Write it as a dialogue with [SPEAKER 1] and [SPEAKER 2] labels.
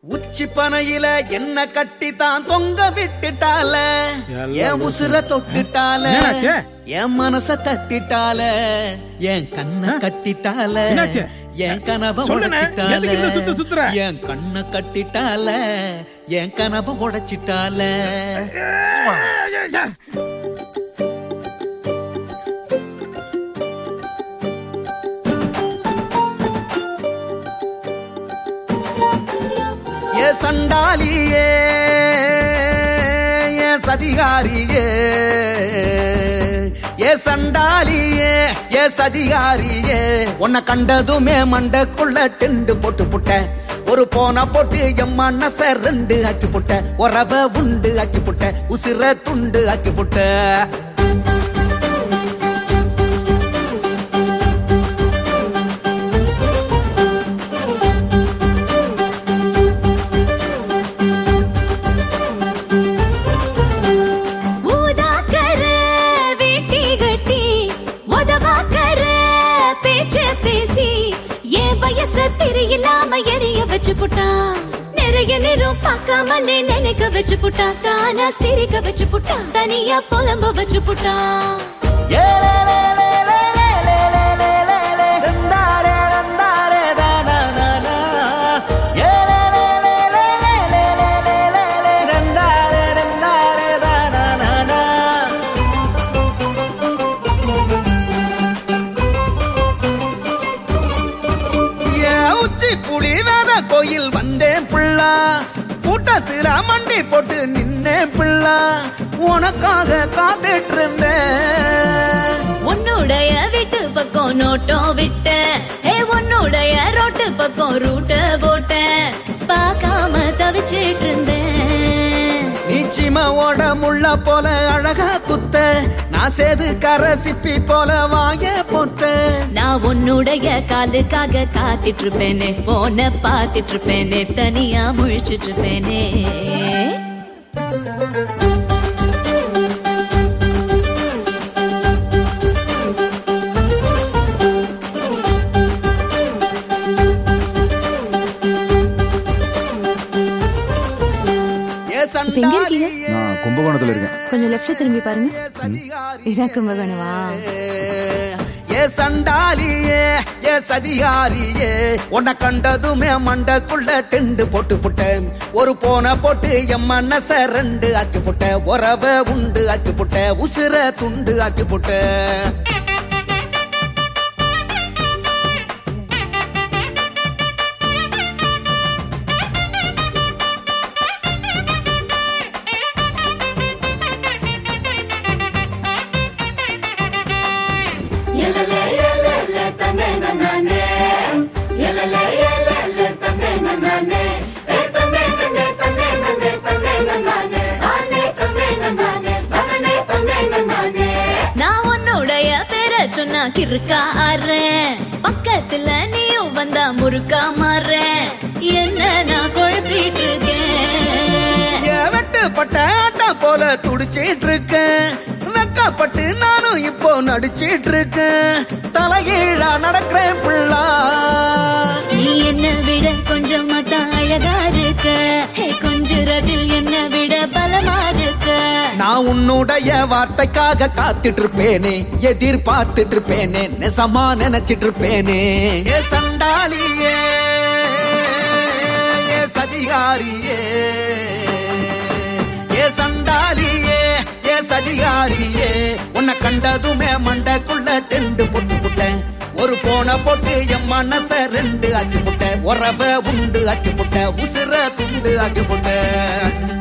[SPEAKER 1] உச்சி பனையில என்ன கட்டித்தான் தொங்க விட்டுட்டால
[SPEAKER 2] எல்லாம்
[SPEAKER 1] என் உசுர தொட்டுட்டால
[SPEAKER 2] என்னாச்சு?
[SPEAKER 1] என் மனச தட்டிட்டால என் கண்ண கட்டிட்டால
[SPEAKER 2] என்னாச்சு?
[SPEAKER 1] என் கனவை
[SPEAKER 2] சொல்லுண்ணே,
[SPEAKER 1] உடைச்சிட்டால
[SPEAKER 2] எதுக்கு இந்த சுத்து சுத்துற?
[SPEAKER 1] என் கண்ண கட்டிட்டால என் கனவை உடைச்சிட்டால ஏ சண்டாலியே ஏ சதிகாரியே ஏ சண்டாலியே ஏ சதிகாரியே உன்னை கண்டதுமே மண்டக்குள்ள டெண்டு போட்டு புட்ட ஒரு போன போட்டு என் மனச ரெண்டு ஆக்கி புட்ட உறவ உண்டு ஆக்கி புட்ட உசிர துண்டு ஆக்கி புட்ட
[SPEAKER 3] ஊதாக்கர வேட்டி கட்டி உதவாக்கர பேச்சு பேசி என் வயச தெரியலாம எரிய வச்சு புட்டான் நிறைய நேரம் பார்க்காமலே நினைக்க வச்சு புட்டான் தானா சிரிக்க வச்சு புட்டான் தனியா புலம்ப வச்சு புட்டான்
[SPEAKER 1] ஏ லே லே லே லே லே லே லே லே லே லே ரெண்டாரே ரெண்டாரே டா டா டா டா. ஏ லே லே லே லே லே லே லே லே லே லே ரெண்டாரே ரெண்டாரே டா டா டா டா. ஏ உச்சி புலி வேத கோயில் வந்தேன் பிள்ளா கூட்டத்துல மண்டி போட்டு நின்னேன் பிள்ளா உனக்காக காத்துட்டு இருந்தேன்
[SPEAKER 3] உன்னுடைய வீட்டு பக்கம் நோட்டம் விட்ட ஏ உன்னுடைய ரோட்டு பக்கம் ரூட்ட போட்ட பார்க்காம தவிச்சிட்டு இருந்தேன்
[SPEAKER 1] நிச்சிமாவோட முள்ள போல அழகா குத்த நான் சேது கரசிப்பி போல வாய பொத்த
[SPEAKER 3] நான் உன்னுடைய காலுக்காக காத்திட்டு இருப்பேனே போன பாத்துட்டு இருப்பேனே தனியா முழிச்சிட்டு இருப்பேனே
[SPEAKER 1] ஏ சண்டாளி
[SPEAKER 4] நான் கும்பகோணத்துல இருக்கேன்
[SPEAKER 5] கொஞ்சம் லெஃப்ட்ல திரும்பி பாருங்க இதான் கும்பகோணமா
[SPEAKER 1] ஏ சண்டாலியே ஏ சதிகாரியே உன்னை கண்டதுமே மண்டக்குள்ள டெண்டு போட்டு புட்டேன் ஒரு போன போட்டு என் மனச ரெண்டு ஆக்கி புட்ட உறவ உண்டு ஆக்கி புட்ட உசுர துண்டு ஆக்கி புட்ட
[SPEAKER 3] நான் உன்னுடைய பேரை சொன்னா கிறுக்கா ஆறேன் பக்கத்துல நீயும் வந்தா முறுக்கா மாறேன் என்ன நான் குழப்பிட்டு இருக்கேன்
[SPEAKER 1] ஏன் வெட்டுப்பட்ட ஆட்டம் போல துடிச்சிட்டு இருக்கேன் வெக்கப்பட்டு நானும் இப்போ நடிச்சிட்டு இருக்கேன் தலைகீழா நடக்கிறேன் பிள்ளா
[SPEAKER 3] நீ என்ன விட கொஞ்சம் தான் அழகா இருக்க ஹே, கொஞ்சுறதில் என்ன விட பலமா இருக்க
[SPEAKER 1] நான் உன்னுடைய வார்த்தைக்காக காத்துட்டு இருப்பேனே எதிர்பார்த்துட்டு இருப்பேனே நெசமா நினைச்சிட்டு இருப்பேனே ஏ சண்டாலியே ஏ சதிகாரியே ஏ சண்டாலியே ஏ சதிகாரியே உன்னை கண்டதுமே மண்டக்குள்ள டெண்டு போட்டு புட்டேன் ஒரு போன போட்டு என் மனச ரெண்டு ஆக்கி புட்ட உறவ உண்டு ஆக்கி புட்ட உசுர துண்டு ஆக்கி புட்ட